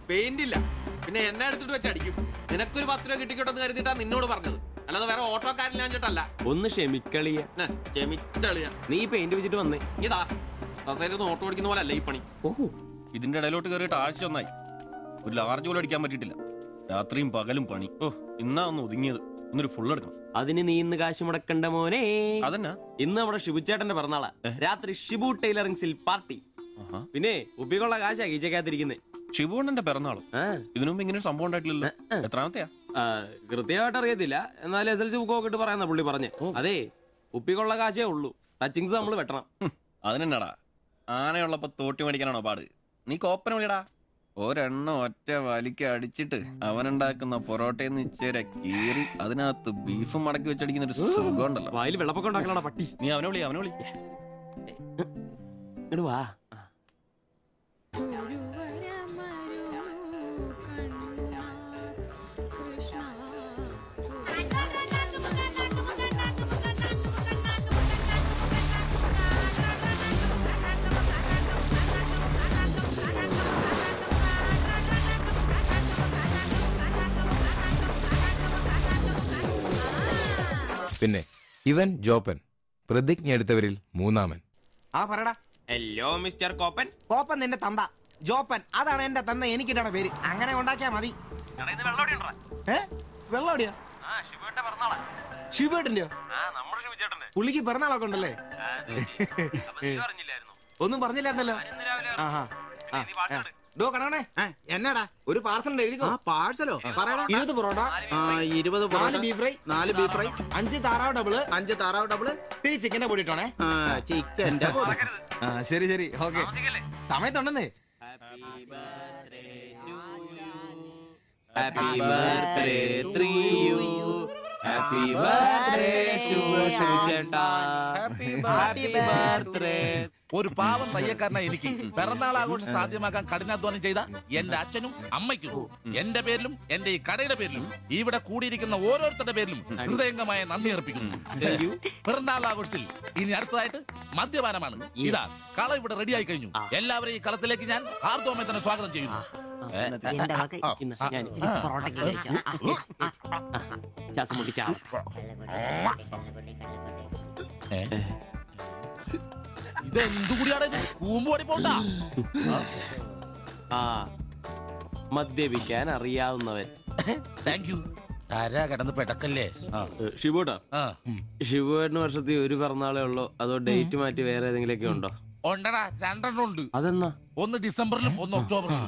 Paint ഇല്ല പിന്നെ എന്നെ എടുത്തിട്ട് വെച്ച് അടിക്കും നിനക്കൊരു പത്ത് രൂപ കിട്ടിക്കോട്ടെന്ന് കരുതിയിട്ടാ നിന്നോട് പറഞ്ഞത് അല്ലാതെ വേറെ ഓട്ടോക്കാരില്ലാഞ്ഞിട്ടല്ല ഒന്ന് ക്ഷമിക്കളിയ ചെമിച്ചളിയ നീ പെയിന്റ് വെച്ചിട്ട് വന്നേ ഇതാ കസേരന്ന് ഓട്ടോ ഓടിക്കുന്ന പോലെ അല്ല ഈ പണി ഓഹോ ഇതിന്റെ ഇടയിലോട്ട് കയറിയിട്ട് ആഴ്ച ഒന്നായി ഒരു ലാർജ് പോലും അടിക്കാൻ പറ്റിയിട്ടില്ല രാത്രിയും പകലും പണി ഓ ഇന്നാ ഒന്ന് ഒതുങ്ങിയത് ഇന്നൊരു ഫുൾ എടുക്കണം അതിന് നീ ഇന്ന് കാശ് മുടക്കണ്ട മോനെ അതന്നാ ഇന്ന് നമ്മുടെ ഷിബുച്ചേട്ടന്റെ പിറന്നാളാ രാത്രി ഷിബു ടൈലറിംഗ്സിൽ പാർട്ടി ആഹാ. പിന്നെ ഉപ്പിക്കുള്ള കാശാ കീച്ചക്കകത്തിരിക്കുന്നേ ശിവണ്ണന്റെ പിറന്നാളും ആ ഇതിനു മുമ്പ് ഇങ്ങനെ ഒരു സംഭവം ഉണ്ടായിട്ടില്ലല്ലോ എത്രാമത്തെയാ ആ, കൃത്യമായിട്ട് അറിയത്തില്ല എന്നാലും എസ് എൽ സി ബുക്ക് നോക്കിട്ട് പറയാന്ന പുള്ളി പറഞ്ഞേ അതെ ഉപ്പിക്കുള്ള കാശേ ഉള്ളൂ ടച്ചിങ്സ് നമ്മൾ വെട്ടണം ഹും, അതിനെന്നാടാ ആനയുള്ളപ്പോ തോട്ടി മേടിക്കാനാണോ പാട് നീ കോപ്പന വിളിയടാ ഒരെണ്ണം ഒറ്റ വലിക്ക് അടിച്ചിട്ട് അവനുണ്ടാക്കുന്ന പൊറോട്ടയിൽ നിന്ന് ഇച്ചേരെ കീറി അതിനകത്ത് ബീഫും മടക്കി വെച്ചടിക്കുന്ന ഒരു സുഖം ഉണ്ടല്ലോ വായിൽ വെള്ളപ്പൊക്കം ഉണ്ടാക്കണോടാ പട്ടി നീ അവനെ വിളി അവനെ വിളി ഇങ്ങട് വാ പിന്നെ ഇവൻ ജോപ്പൻ പ്രതിജ്ഞ എടുത്തവരിൽ മൂന്നാമൻ ആ പറടാ ഹലോ മിസ്റ്റർ കോപ്പൻ കോപ്പൻ നിന്റെ തന്ത ജോപ്പൻ അതാണ് എന്റെ തന്ത എനിക്കിട്ടാണ് പേര് അങ്ങനെ ഉണ്ടാക്കിയാ മതി ഏ വെള്ളം അടിയാ ശിവേട്ടന്റെയോ പുള്ളിക്ക് പിറന്നാളൊക്കെ ഉണ്ടല്ലേ ഒന്നും പറഞ്ഞില്ലായിരുന്നല്ലോ ആഹാ. ആ, ആ. ഡോ കണക്കണേ എന്നടാ ഒരു പാർസൽ എഴുതിക്കോ ആ പാഴ്സലോ പറയടാ ഇരുപത് പൊറോട്ട ആ ഇരുപത് നാല് പൊറോട്ട, ബീഫ് ഫ്രൈ നാല് ബീഫ് ഫ്രൈ അഞ്ച് താറാവ് ഡബിള് അഞ്ച് താറാവ് ഡബിള് ഇത്തിരി ചിക്കന്റെ പൊടി ഇട്ടോണേ ആ ചിക്കന്റെ പൊടി ആ ശരി ശരി ഓക്കെ സമയത്തുണ്ടെന്നേ happy birthday three you happy birthday Shubha ചേട്ടാ ഹാപ്പി ബർത്ത്ഡേ ഒരു പാവം തയ്യക്കാരനായ എനിക്ക് പിറന്നാൾ ആഘോഷം സാധ്യമാക്കാൻ കഠിനാധ്വാനം ചെയ്ത എന്റെ അച്ഛനും അമ്മയ്ക്കും എന്റെ പേരിലും എന്റെ ഈ കടയുടെ പേരിലും ഇവിടെ കൂടിയിരിക്കുന്ന ഓരോരുത്തരുടെ പേരിലും ഹൃദയംഗമായ നന്ദി അർപ്പിക്കുന്നു പിറന്നാൾ ആഘോഷത്തിൽ ഇനി അടുത്തതായിട്ട് മദ്യപാനമാണ് ഇതാ കള ഇവിടെ റെഡിയായി കഴിഞ്ഞു എല്ലാവരെയും ഈ കളത്തിലേക്ക് ഞാൻ ഹാർദോമെ തന്നെ സ്വാഗതം ചെയ്യുന്നു ഏ, എന്റെ വക ആ, ഇന്ന് ആ, ഞാൻ ആ. പൊറോട്ടയ്ക്ക് കഴിച്ചോ ശ്വാസം മുട്ടിച്ചാ ഏ? ഇത് എന്തുകൂടിയാണ് ഇത് കൂമ്പോടി പോണ്ട ആ മദ്യപിക്കാൻ അറിയാവുന്നവൻ താങ്ക് യു ആരാ കിടന്ന് പെടക്കല്ലേ ആ ഷിബുട്ടാ ആ ഷിബുവേട്ടന് വർഷത്തിൽ ഒരു പിറന്നാളേ ഉള്ളൂ അതോ ഡേറ്റ് മാറ്റി വേറെ ഏതെങ്കിലുമൊക്കെ ഉണ്ടോ ഉണ്ടടാ രണ്ടെണ്ണം ഉണ്ട് അതെന്നാ ഒന്ന് ഡിസംബറിലും ഒന്ന് ഒക്ടോബറിലും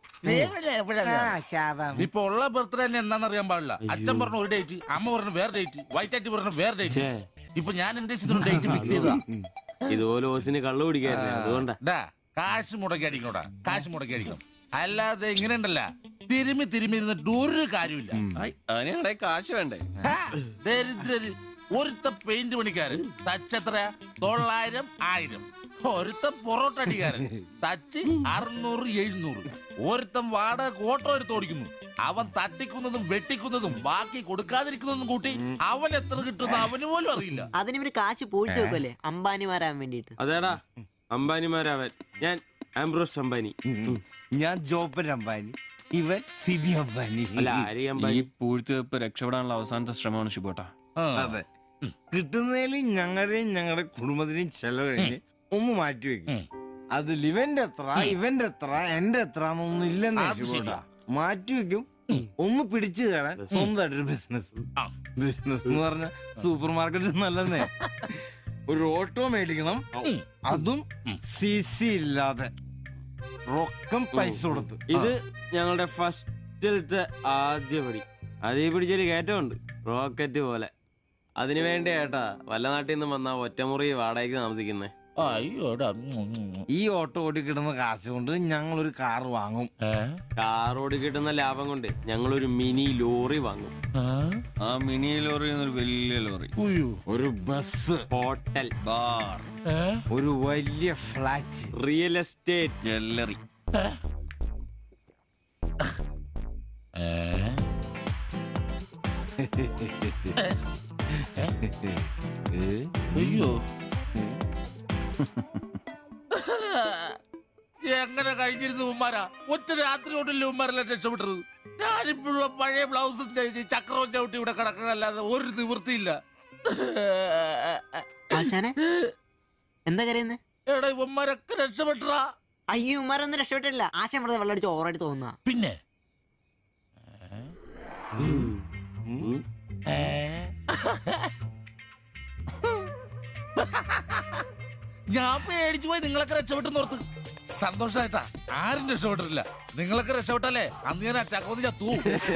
ഇപ്പൊ ഉള്ള ബർത്ത്ഡേ തന്നെ എന്താണെന്ന് അറിയാൻ പാടില്ല അച്ഛൻ പറഞ്ഞ ഒരു ഡേറ്റ് അമ്മ പറഞ്ഞ വേറെ ഡേറ്റ് വൈറ്റ് ആയിട്ട് പറഞ്ഞ വേറെ ഡേറ്റ് ഇപ്പൊ ഞാൻ എന്റെ ഇഷ്ടത്തിന് ഡേറ്റ് ഫിക്സ് ചെയ്തതാ ഇതുപോലെ ഓസിന് കള്ളു കുടിക്കായിരുന്നു അതുകൊണ്ടാ ഡാ കാശ് മുടക്കി അടിക്കണോടാ കാശ് മുടക്കി അടിക്കണം അല്ലാതെ ഇങ്ങനെ ഉണ്ടല്ല തിരുമി തിരുമി ഇരുന്നിട്ട് ഒരു കാര്യമില്ല അതിനിടെ കാശ് വേണ്ടേ ഹാ, ദരിദ്രര് ഒരുത്ത പെയിന്റ് പണിക്കാരൻ തച്ച് എത്ര തൊള്ളായിരം ആയിരം ഒരുത്ത പൊറോട്ട അടിക്കാരൻ തച്ച് അറുന്നൂറ് എഴുന്നൂറ് ഒരുത്തൻ വാടക ഓട്ടോ എടുത്ത് ഓടിക്കുന്നു അവൻ തട്ടിക്കുന്നതും വെട്ടിക്കുന്നതും ബാക്കി കൊടുക്കാതിരിക്കുന്നതും കൂട്ടി അവൻ എത്ര കിട്ടുന്ന അവന് പോലും അറിയില്ല അതിനിവര് കാശ് പൂഴ്ത്തി വെക്കുമല്ലേ അംബാനിമാരാൻ വേണ്ടിട്ട് അതേടാ അംബാനിമാരാവൻ ഞാൻ ആംബ്രോസ് അംബാനി ഉം. ഞാൻ ജോപ്പൻ അംബാനി ഇവൻ സിബി അംബാനി അല്ല ആരി ഈ അംബാനി പൂഴ്ത്തിവെപ്പ് രക്ഷപ്പെടാനുള്ള അവസാനത്തെ ശ്രമമാണ് ശിവട്ടാ ആ. അതെ കിട്ടുന്നതിൽ ഞങ്ങളുടെയും ഞങ്ങളുടെ കുടുംബത്തിന്റെയും ചെലവ് കഴിഞ്ഞ് ഒന്ന് മാറ്റി വെക്കും ഉം. അതിൽ ഇവന്റെ എത്ര ഇവന്റെ എത്ര എന്റെ എത്ര എന്നൊന്നും ഇല്ലെന്ന് അത് ശരിയാ. മാറ്റി വെക്കും ഒന്ന് പിടിച്ചു കയറാൻ സ്വന്തമായിട്ടൊരു ബിസിനസ് ആ. ബിസിനസ് എന്ന് പറഞ്ഞ സൂപ്പർ മാർക്കറ്റ് നല്ലതേ ഒരു ഓട്ടോ മേടിക്കണം ഉം. അതും സി സി ഇല്ലാതെ റൊക്കം പൈസ കൊടുത്ത് ഇത് ഞങ്ങളുടെ ഫസ്റ്റിലത്തെ ആദ്യ പടി അതീ പിടിച്ചൊരു കയറ്റമുണ്ട് റോക്കറ്റ് പോലെ അതിനു വേണ്ടി ഏട്ടാ വല്ല നാട്ടിൽ നിന്ന് വന്ന ഒറ്റമുറി വാടകയ്ക്ക് താമസിക്കുന്നേ അയ്യോടാ ഉം, ഉം, ഉം. ഈ ഓട്ടോ ഓടി കിട്ടുന്ന കാശ് കൊണ്ട് ഞങ്ങൾ ഒരു കാർ വാങ്ങും ഏ? കാറോട് കിട്ടുന്ന ലാഭം കൊണ്ട് ഞങ്ങളൊരു മിനി ലോറി വാങ്ങും ആ? ആ മിനി ലോറി എന്നൊരു വലിയ ലോറി ഉയ്യോ. ഒരു ബസ് ഹോട്ടൽ ബാർ ഏ? ഒരു വലിയ ഫ്ലാറ്റ് റിയൽ എസ്റ്റേറ്റ് ജ്വല്ലറി ഏ? അയ്യോ എങ്ങനെ കഴിഞ്ഞിരുന്നു ഉമ്മാരാ ഒറ്റ രാത്രി കൊണ്ടല്ലേ ഉമ്മാരെല്ലാം രക്ഷപ്പെട്ടത് ഞാനിപ്പോഴും ആ പഴയ ബ്ലൗസും തേച്ച് ചക്രവും ചവിട്ടി ഇവിടെ കിടക്കണല്ലാതെ ഒരു നിവൃത്തിയില്ല ആശാനെ എന്താ കരയുന്നേ എടാ ഉമ്മാരൊക്കെ രക്ഷപ്പെട്ടടാ അയ്യോ ഉമ്മാരൊന്നും രക്ഷപ്പെട്ടില്ല ആശാൻ വെറുതെ വെള്ളം അടിച്ച് ഓവറായിട്ട് തോന്നുക പിന്നെ ഞാൻ പേടിച്ചു പോയി നിങ്ങളൊക്കെ രക്ഷപ്പെട്ടെന്ന് ഓർത്ത് സന്തോഷായിട്ടാ ആരും രക്ഷപ്പെട്ടിട്ടില്ല നിങ്ങളൊക്കെ രക്ഷപ്പെട്ടല്ലേ അന്ന് ഞാൻ അറ്റാക്ക് വന്ന് ചത്തു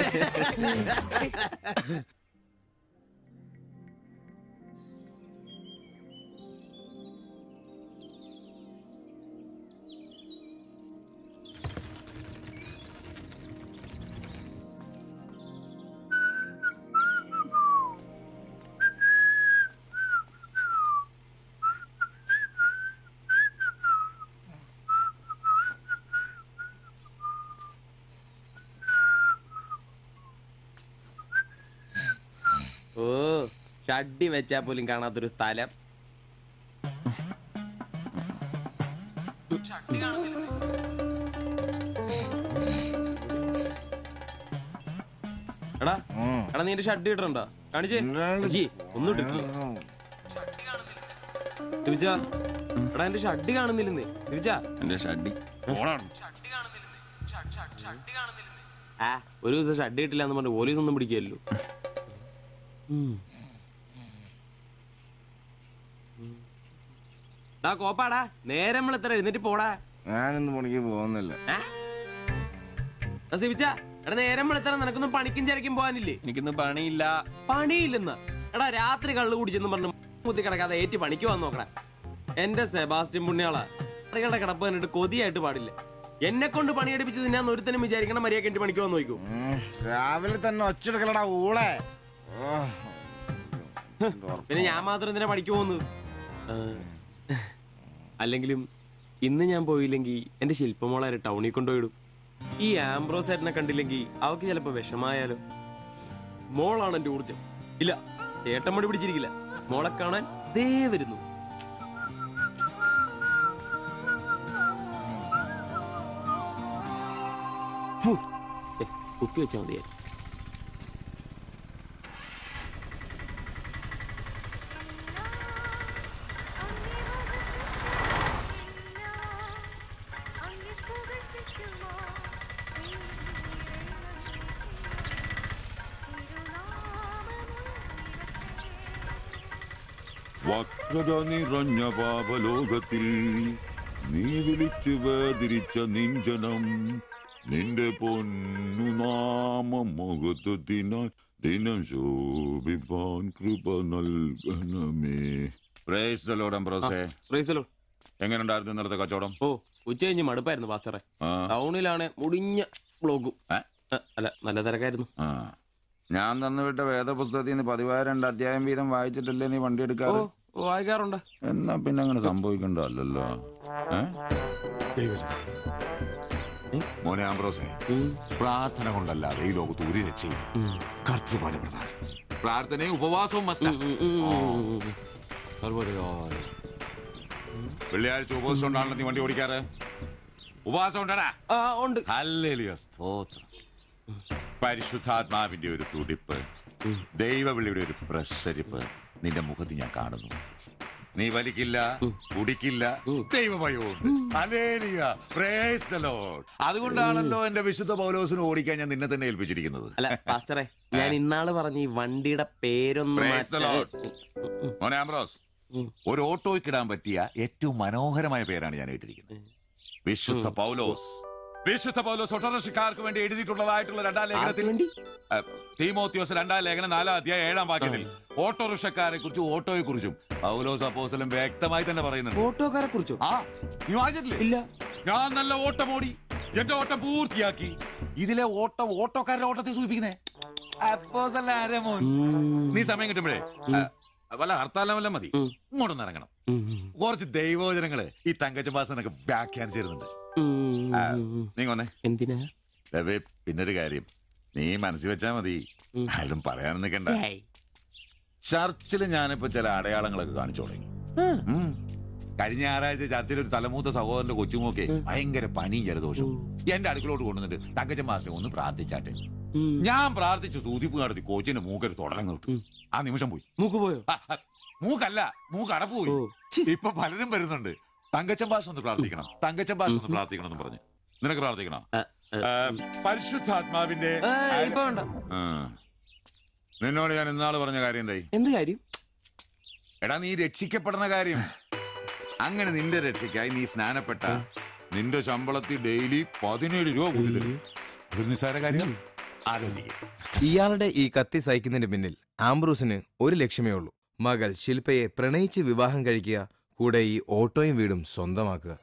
ഓ ഷഡ്ഡി വെച്ചാ പോലും കാണാത്തൊരു സ്ഥലം എടാ എടാ നീ എന്റെ ഷഡ്ഡി ഇടണ്ടോ കാണിച്ചേ അജി, ഒന്നും ഇട്ടിട്ടില്ല തിരിച്ചാ എടാ എന്റെ ഷഡ്ഡി കാണുന്നില്ലെന്ന് തിരിച്ചാ എന്റെ ഷഡ്ഡി ആ ഒരു ദിവസം ഷഡ്ഡി ഇട്ടില്ല എന്ന് പറഞ്ഞ് പോലീസ് ഒന്നും പിടിക്കല്ലോ കോപ്പാടാ നേരെ നമ്മൾ എത്ര എഴുന്നേറ്റ് പോടാ ഞാനിന്ന് പണിക്ക് പോകുന്നില്ല സിവിച്ച എടാ നേരെ നമ്മൾ എത്ര നിനക്കൊന്നും പണിക്കും ചരക്കും പോകാനില്ലേ എനിക്കിന്ന് പണിയില്ല പണിയില്ലെന്ന് എടാ രാത്രി കള്ളു കുടിച്ചെന്ന് പറഞ്ഞ് കുത്തി കിടക്കാതെ ഏറ്റ് പണിക്ക് വന്ന് നോക്കടാ എന്റെ സെബാസ്റ്റ്യൻ പുണ്യാളാ സ്ത്രീകളുടെ കിടപ്പ് കണ്ടിട്ട് കൊതിയായിട്ട് പാടില്ല എന്നെ കൊണ്ട് പണിയെടുപ്പിച്ച് തിന്നാൻ ഒരുത്തനും വിചാരിക്കണം മര്യാദ എന്റെ പണിക്ക് വന്ന് നോക്കൂ ഉം, രാവിലെ തന്നെ ഒച്ചെടുക്കലടാ ഊളെ ഓ. പിന്നെ ഞാൻ മാത്രം എന്തിനാ പണിക്ക് പോകുന്നത് ആ, അല്ലെങ്കിലും ഇന്ന് ഞാൻ പോയില്ലെങ്കിൽ എന്റെ ശില്പമോളെ ടൗണിൽ കൊണ്ടുപോയിടും ഈ ആംബ്രോസ് ഏട്ടനെ കണ്ടില്ലെങ്കിൽ അവക്ക് ചിലപ്പോ വിഷമായാലോ മോളാണ് എന്റെ ഊർജം ഇല്ല ചേട്ടൻ മടി പിടിച്ചിരിക്കില്ല മോളെ കാണാൻ ദേ വരുന്നു ഹൂ. ഏ, കുത്തി വെച്ചാൽ മതിയായിരുന്നു വക്രത നിറഞ്ഞ പാപലോകത്തിൽ നീ വിളിച്ചു വേദിരിച്ച നിഞ്ചനം നിന്റെ പൊന്നു നാമം മുഖത്വത്തിനാൽ ദിനം ശോഭിപ്പാൻ കൃപ നൽകണമേ പ്രേസ് ദ ലോർഡ് അംബ്രോസേ പ്രൈസലോ എങ്ങനെയുണ്ടായിരുന്നു ഇന്നലത്തെ കച്ചവടം ഓ ഉച്ച കഴിഞ്ഞ് മടുപ്പായിരുന്നു പാസ്റ്ററെ ആ ടൗണിലാണ് മുടിഞ്ഞ ബ്ലോഗും ഏ? ഏ, അല്ല നല്ല തിരക്കായിരുന്നു ആ ഞാൻ തന്നുവിട്ട വേദപുസ്തകത്തിൽ നിന്ന് പതിവായ രണ്ട് അധ്യായം വീതം വായിച്ചിട്ടല്ലേ നീ വണ്ടി ഓ എടുക്കാറ് വായിക്കാറുണ്ട് എന്നാ പിന്നെ അങ്ങനെ സംഭവിക്കണ്ടല്ലോ ഏ? മോനെ ആംബ്രോസേ ഉം, പ്രാർത്ഥന കൊണ്ടല്ലാതെ ഈ ലോകത്ത് ഒരു രക്ഷയില്ല ഉം, കർത്തൃപാല പ്രധാനം പ്രാർത്ഥനയും ഉപവാസവും മസ്റ്റാ ഉം, ഉം, ഉം, ഉം. സർവ്വതയോടെ. വെള്ളിയാഴ്ച ഉപവാസം ഉണ്ടാണല്ലോ നീ വണ്ടി ഓടിക്കാറ് ഉപവാസം ഉണ്ടടാ ആ ഉണ്ട് ഹല്ലേലൂയ, സ്തോത്രം പരിശുദ്ധാത്മാവിന്റെ ഒരു തുടിപ്പ് ദൈവവിളിയുടെ ഒരു പ്രസരിപ്പ് നിന്റെ മുഖത്ത് ഞാൻ കാണുന്നു നീ വലിക്കില്ല കുടിക്കില്ല ദൈവഭയവും അതുകൊണ്ടാണല്ലോ എന്റെ വിശുദ്ധ പൗലോസിന് ഓടിക്കാൻ ഞാൻ നിന്നെ തന്നെ ഏൽപ്പിച്ചിരിക്കുന്നത് അല്ല പാസ്റ്ററെ ഞാൻ ഇന്നാള് പറഞ്ഞ ഈ വണ്ടിയുടെ പേരൊന്നും Praise the Lord. മോനെ ആംബ്രോസ് ഉം. ഒരു ഓട്ടോയ്ക്കിടാൻ പറ്റിയ ഏറ്റവും മനോഹരമായ പേരാണ് ഞാൻ ഇട്ടിരിക്കുന്നത് വിശുദ്ധ പൗലോസ് വിശുദ്ധ പൗലോസ് ഓട്ടോറിക്ഷക്കാർക്ക് വേണ്ടി എഴുതിയിട്ടുള്ളതായിട്ടുള്ള രണ്ടാം ലേഖനത്തിൽ വേണ്ടി ആ, തീമോത്തിയോസ് രണ്ടാം ലേഖനം നാലാം അധ്യായം ഏഴാം വാക്യത്തിൽ ഓട്ടോറിക്ഷക്കാരെ കുറിച്ചും ഓട്ടോയെ കുറിച്ചും പൗലോസ് അപ്പോസ്തലൻ വ്യക്തമായി തന്നെ പറയുന്നുണ്ട് ഓട്ടോക്കാരെ കുറിച്ചോ ആ നീ വായിച്ചിട്ടില്ലേ ഇല്ല ഞാൻ നല്ല ഓട്ടം ഓടി എന്റെ ഓട്ടം പൂർത്തിയാക്കി ഇതിലെ ഓട്ടം ഓട്ടോക്കാരുടെ ഓട്ടത്തെ സൂചിപ്പിക്കുന്നേ അപ്പോസ്തലൻ ആരാ മോൻ? നീ സമയം കിട്ടുമ്പോഴേ ആ, വല്ല ഹർത്താലം വല്ല മതി ഉം. ഇങ്ങോട്ടൊന്ന് ഇറങ്ങണം ഉം, കുറച്ച് ദൈവവചനങ്ങള് ഈ തങ്കച്ചമ്പാസനൊക്കെ വ്യാഖ്യാനിച്ചിരുന്നുണ്ട് ഉം, ആ, ഉം. നീ കൊന്നേ എന്തിനാ രവി പിന്നൊരു കാര്യം നീ മനസ്സിൽ വെച്ചാ മതി ഉം. ആരും പറയാൻ നിൽക്കണ്ട ഏയ്. ചർച്ചിൽ ഞാനിപ്പോ ചില അടയാളങ്ങളൊക്കെ കാണിച്ചു തുടങ്ങി ആ. ഉം. കഴിഞ്ഞ ഞായറാഴ്ച ചർച്ചിൽ ഒരു തലമൂത്ത സഹോദരന്റെ കൊച്ചുമോക്കെ ഭയങ്കര പനിയും ജലദോഷം എന്റെ അടുക്കളോട്ട് കൊണ്ടുവന്നിട്ട് തങ്കച്ചൻ മാസ്റ്റർ ഒന്ന് പ്രാർത്ഥിച്ചാട്ടെ ഉം. ഞാൻ പ്രാർത്ഥിച്ചു സൂതിപ്പ് നടത്തി കോച്ചിന്റെ മൂക്കൊരു തുടരം കിട്ടും ആ നിമിഷം പോയി മൂക്ക് പോയോ ആ, ആ, മൂക്കല്ല മൂക്ക് അടപ്പ് പോയി ഓ ഛി. ഇപ്പൊ പലരും വരുന്നുണ്ട് തങ്കച്ചൻ ഭാഷ ഒന്ന് പ്രാർത്ഥിക്കണം തങ്കച്ചൻ ഭാഷ ഒന്ന് പ്രാർത്ഥിക്കണം എന്ന് പറഞ്ഞു നിനക്ക് പ്രാർത്ഥിക്കണം ആ, ആ, ആ, പരിശുദ്ധാത്മാവിന്റെ ആ, ഇപ്പൊ വേണ്ട ആ. നിന്നോട് ഞാൻ ഇന്നാള് പറഞ്ഞ കാര്യം എന്തായി എന്ത് കാര്യം എടാ നീ രക്ഷിക്കപ്പെടുന്ന കാര്യം അങ്ങനെ നിന്റെ രക്ഷയ്ക്കായി നീ സ്നാനപ്പെട്ട നിന്റെ ശമ്പളത്തിൽ ഡെയിലി പതിനേഴ് രൂപ കൂടി തരും ഒരു നിസ്സാര കാര്യം ആലോചിക്കുക ഇയാളുടെ ഈ കത്തി സഹിക്കുന്നതിന് പിന്നിൽ ആംബ്രൂസിന് ഒരു ലക്ഷ്യമേ ഉള്ളൂ മകൾ ശില്പയെ പ്രണയിച്ച് വിവാഹം കഴിക്കുക കൂടെ ഈ ഓട്ടോയും വീടും സ്വന്തമാക്കുക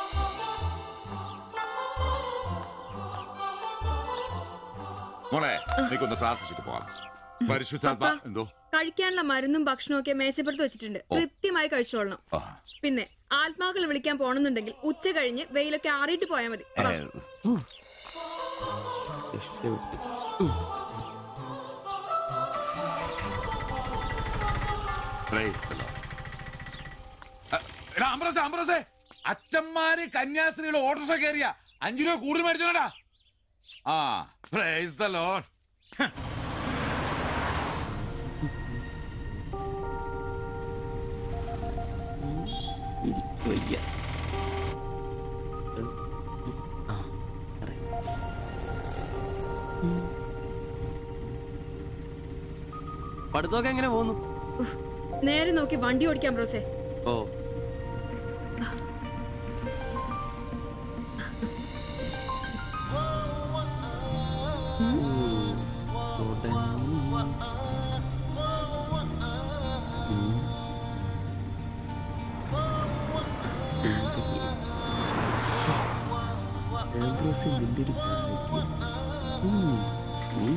മോളെ നീക്കൊന്ന് പ്രാർത്ഥിച്ചിട്ട് പോവാം പരിശുദ്ധാത്മാ പപ്പാ. എന്തോ കഴിക്കാനുള്ള മരുന്നും ഭക്ഷണവും ഒക്കെ മേശപ്പുറത്ത് വെച്ചിട്ടുണ്ട് കൃത്യമായി കഴിച്ചോളണം ആ. പിന്നെ ആത്മാക്കളെ വിളിക്കാൻ പോണെന്നുണ്ടെങ്കിൽ ഉച്ച കഴിഞ്ഞ് വെയിലൊക്കെ ആറിയിട്ട് പോയാൽ മതി ഏ, വാ. രക്ഷപ്പെട്ടു. praise the Lord. ആ, എടാ അംബ്രസേ അംബ്രസേ അച്ഛന്മാര് കന്യാസ്ത്രീകൾ ഓട്ടോറിക്ഷ കയറിയ അഞ്ചു രൂപ കൂടുതൽ മേടിച്ചോടാ ആ പ്രൈസ് ദ ലോഡ് വയ്യ. ആ, correct. പഠിത്തമൊക്കെ എങ്ങനെ പോകുന്നു ഉഫ്. നേരെ നോക്കി വണ്ടി ഓടിക്കാം ബ്രോസേ ഓ നിന്റെ ഒരു ഭാഗ്യം. ഉം. ഉം.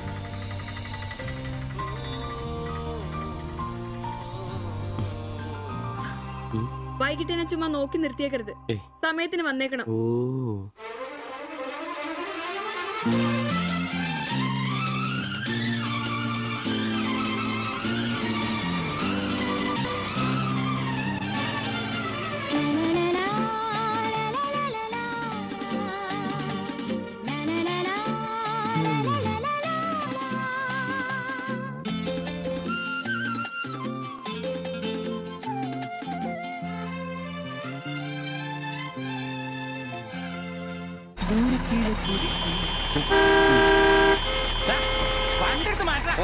വൈകിട്ട് എന്നെ ചുമ്മാ നോക്കി നിർത്തിയേക്കരുത് ഏയ്. സമയത്തിന് വന്നേക്കണം ഓ വണ്ടി എടുത്ത് മാറ്റാ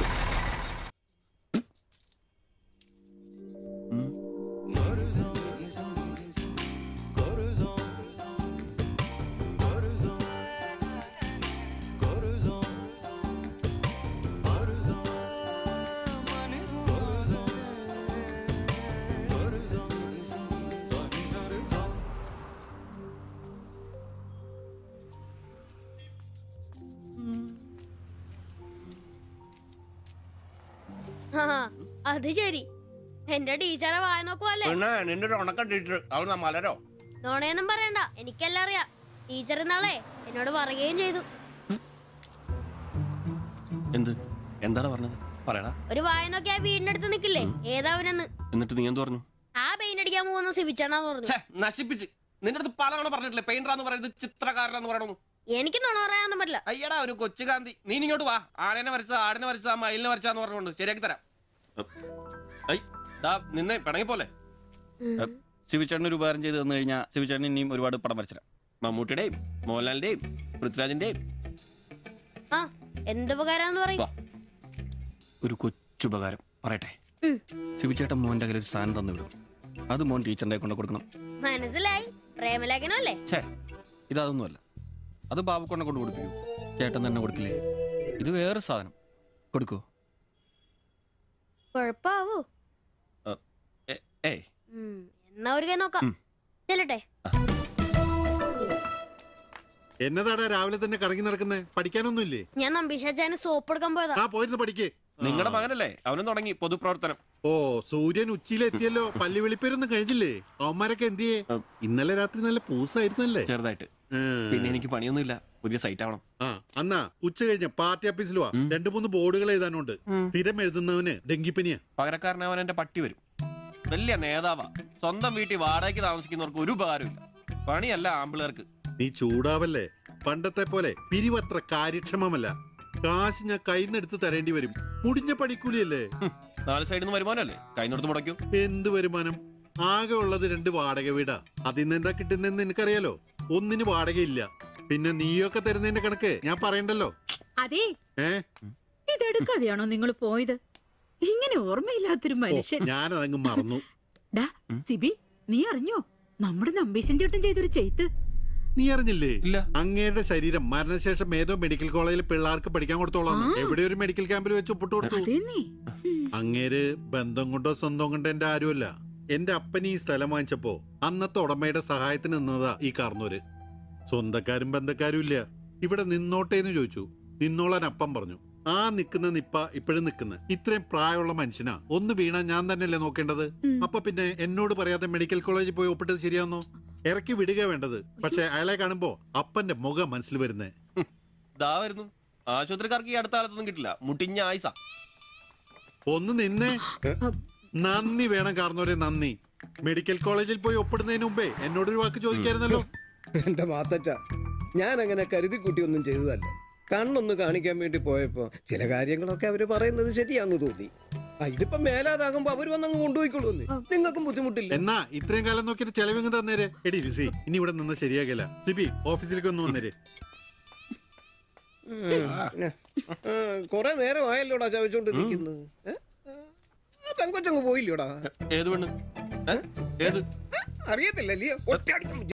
ആ, അത് ശരി എന്റെ ടീച്ചറെ വായ നോക്കുവല്ലേ പിന്നെ നിന്റെ ഒരു ഉണക്കം ടീച്ചർ അവിടെ മലരോ നോണയൊന്നും പറയണ്ട എനിക്കെല്ലാം അറിയാം ടീച്ചർ ഇന്നാളെ എന്നോട് പറയുകയും ചെയ്തു എന്ത് എന്താണ് പറഞ്ഞത് പറയടാ ഒരു വായ നോക്കി ആ വീടിനടുത്ത് നിക്കില്ലേ ഏതാവനെന്ന് എന്നിട്ട് നീ എന്ത് പറഞ്ഞു ആ പെയിന്റ് അടിക്കാൻ പോകുന്ന സിവിച്ചാണെന്ന് പറഞ്ഞു നശിപ്പിച്ച് നിന്റെ അടുത്ത് പലതവണ പറഞ്ഞിട്ടില്ലേ പെയിന്ററാന്ന് പറയുന്നത് ചിത്രകാരനാന്ന് പറയണു എനിക്ക് നുണ പറയാനൊന്നും പറ്റില്ല അയ്യടാ ഒരു കൊച്ചു കാന്തി നീ ഇനി ഇങ്ങോട്ട് വാ ആനനെ വരച്ച ആടിനെ വരച്ച മയിലിനെ വരച്ചാന്ന് പറഞ്ഞുകൊണ്ട് ശരിയാക്കി തരാം ഐ ദാ നിന്നെ പിണങ്ങി പോലെ ഉം. ശിവചേട്ടൻ ഒരു ഉപകാരം ചെയ്ത് തന്നു കഴിഞ്ഞാൽ ശിവചേട്ടൻ ഇനിയും ഒരുപാട് പടം വരച്ചിരാം മമ്മൂട്ടിയുടെയും മോഹൻലാലിന്റെയും പൃഥ്വിരാജിന്റെയും ആ എന്ത് ഉപകാരാന്ന് പറയും വാ. ഒരു കൊച്ചുപകാരം പറയട്ടെ ഉം. ശിവചേട്ടൻ മോന്റെ കയ്യിൽ ഒരു സാധനം തന്നു വിടും അത് മോൻ ടീച്ചറിന്റെ കൊണ്ട് കൊടുക്കണം മനസ്സിലായി പ്രേമലേഖനം അല്ലേ ഛേ ഇതൊന്നുമല്ല അത് ബാബുക്കൊണ്ടെ കൊണ്ട് കൊടുപ്പിക്കൂ ചേട്ടൻ തന്നെ കൊടുക്കില്ലേ ഇത് വേറെ സാധനം കൊടുക്കൂ കൊഴപ്പാവൂ ഏ- ഏയ് ഉം, എന്നാ ഒരു കൈ നോക്കാം ഉം. ചെല്ലട്ടെ എന്നതാടാ രാവിലെ തന്നെ കറങ്ങി നടക്കുന്നേ പഠിക്കാനൊന്നുമില്ലേ ഞാൻ നമ്പീശാച്ചാന് സോപ്പ് എടുക്കാൻ പോയതാ ആ പോയിരുന്നു പഠിക്കേ നിങ്ങളുടെ മകനല്ലേ അവനും തുടങ്ങി പൊതുപ്രവർത്തനം ഓ സൂര്യൻ ഉച്ചയിലെത്തിയല്ലോ പല്ലി വെളിപ്പേരൊന്നും കഴിഞ്ഞില്ലേ അവന്മാരൊക്കെ എന്തിയേ ഉം. ഇന്നലെ രാത്രി നല്ല പൂസായിരുന്നല്ലേ ചെറുതായിട്ട് ഉം. പിന്നെ എനിക്ക് പണിയൊന്നുമില്ല പുതിയ സൈറ്റ് ആവണം ആ അന്നാ ഉച്ച കഴിഞ്ഞ പാർട്ടി ഓഫീസിൽ വാ ഉം. രണ്ടു മൂന്ന് ബോർഡുകൾ എഴുതാനുണ്ട് ഉം. സ്ഥിരം എഴുതുന്നവന് ഡെങ്കിപ്പനിയാ പകരക്കാരനവൻ എന്റെ പട്ടി വരും വലിയ നേതാവാ സ്വന്തം വീട്ടിൽ വാടകയ്ക്ക് താമസിക്കുന്നവർക്ക് ഒരു ഉപകാരമില്ല പണിയല്ല ആമ്പിളേർക്ക് നീ ചൂടാവല്ലേ പണ്ടത്തെ പോലെ പിരിവത്ര കാര്യക്ഷമമല്ല കാശ് ഞാൻ കൈന്നെടുത്ത് തരേണ്ടി വരും മുടിഞ്ഞ പണിക്കൂലിയല്ലേ നാല് സൈഡിൽ നിന്ന് വരുമാനമല്ലേ കൈനോടത്ത് മുടക്കൂ എന്ത് വരുമാനം ആകെ ഉള്ളത് രണ്ട് വാടക വീടാ അതിന്ന് എന്താ കിട്ടുന്നെന്ന് നിനക്കറിയാലോ ഒന്നിന് വാടകയില്ല പിന്നെ നീയൊക്കെ തരുന്നതിന്റെ കണക്ക് ഞാൻ പറയണ്ടല്ലോ അതെ ഏ ഇതെടുക്കാതെയാണോ നിങ്ങൾ പോയത് ഇങ്ങനെ ഓർമ്മയില്ലാത്തൊരു മനുഷ്യൻ ഞാനതങ്ങ് മറന്നു ഡാ സിബി നീ അറിഞ്ഞോ നമ്മുടെ നമ്പീശൻ ചേട്ടൻ ചെയ്തൊരു ചെയ്ത്ത് നീ അറിഞ്ഞില്ലേ അങ്ങയുടെ ശരീരം മരണശേഷം ഏതോ മെഡിക്കൽ കോളേജിൽ പിള്ളേർക്ക് പഠിക്കാൻ കൊടുത്തോളാം എവിടെ ഒരു മെഡിക്കൽ ക്യാമ്പിൽ വെച്ച് ഒപ്പിട്ട് കൊടുത്തു അങ്ങേര് ബന്ധം കൊണ്ടോ സ്വന്തം കൊണ്ടോ എന്റെ ആരുമല്ല എന്റെ അപ്പൻ ഈ സ്ഥലം വാങ്ങിച്ചപ്പോ അന്നത്തെ ഉടമയുടെ സഹായത്തിന് നിന്നതാ ഈ കാർന്നൂര് സ്വന്തക്കാരും ബന്ധക്കാരും ഇല്ല ഇവിടെ നിന്നോട്ടെ എന്ന് ചോദിച്ചു നിന്നോളാൻ അപ്പം പറഞ്ഞു ആ നിക്കുന്ന നിപ്പ ഇപ്പോഴും നിക്കുന്ന ഇത്രയും പ്രായമുള്ള മനുഷ്യനാ ഒന്ന് വീണാ ഞാൻ തന്നെയല്ലേ നോക്കേണ്ടത് അപ്പൊ പിന്നെ എന്നോട് പറയാതെ മെഡിക്കൽ കോളേജിൽ പോയി ഒപ്പിട്ടത് ശരിയാന്നോ ഇറക്കി വിടുക വേണ്ടത് പക്ഷെ അയാളെ കാണുമ്പോ അപ്പന്റെ മുഖം മനസ്സിൽ വരുന്നേ ദാ വരുന്നു ആശുപത്രിക്കാർക്ക് ഈ അടുത്ത കാലത്തൊന്നും കിട്ടില്ല മുട്ടിഞ്ഞ ആയിസ ഒന്ന് നിന്നേ നന്ദി വേണം കാർന്നോരെ നന്ദി മെഡിക്കൽ കോളേജിൽ പോയി ഒപ്പിടുന്നതിന് മുമ്പേ എന്നോടൊരു വാക്ക് ചോദിക്കായിരുന്നല്ലോ എന്റെ മാത്തച്ച ഞാൻ അങ്ങനെ കരുതി കൂട്ടി ഒന്നും ചെയ്തതല്ല കണ്ണൊന്ന് കാണിക്കാൻ വേണ്ടി പോയപ്പോ ചില കാര്യങ്ങളൊക്കെ അവര് പറയുന്നത് ശരിയാന്ന് തോന്നി ആ, ഇതിപ്പോ മേലാതാകുമ്പോ അവര് വന്നങ്ങ് കൊണ്ടുപോയിക്കൊള്ളുന്നേ നിങ്ങൾക്കും ബുദ്ധിമുട്ടില്ല എന്നാ ഇത്രയും കാലം നോക്കിയിട്ട് ചെലവിങ് തന്നേരെ എടി ലിസി ഇനി ഇവിടെ നിന്ന് ശരിയാകില്ല സിബി ഓഫീസിലേക്ക് ഒന്ന് വന്നേരെ കൊറേ നേരം ആയല്ലോടാ ചവച്ചോണ്ട് നിൽക്കുന്നത് പെങ്കൊച്ചങ്ങ് പോയില്ലോടാ ഏത് പെണ്ണ് ഏത് അറിയത്തില്ലല്ലേ ഒറ്റ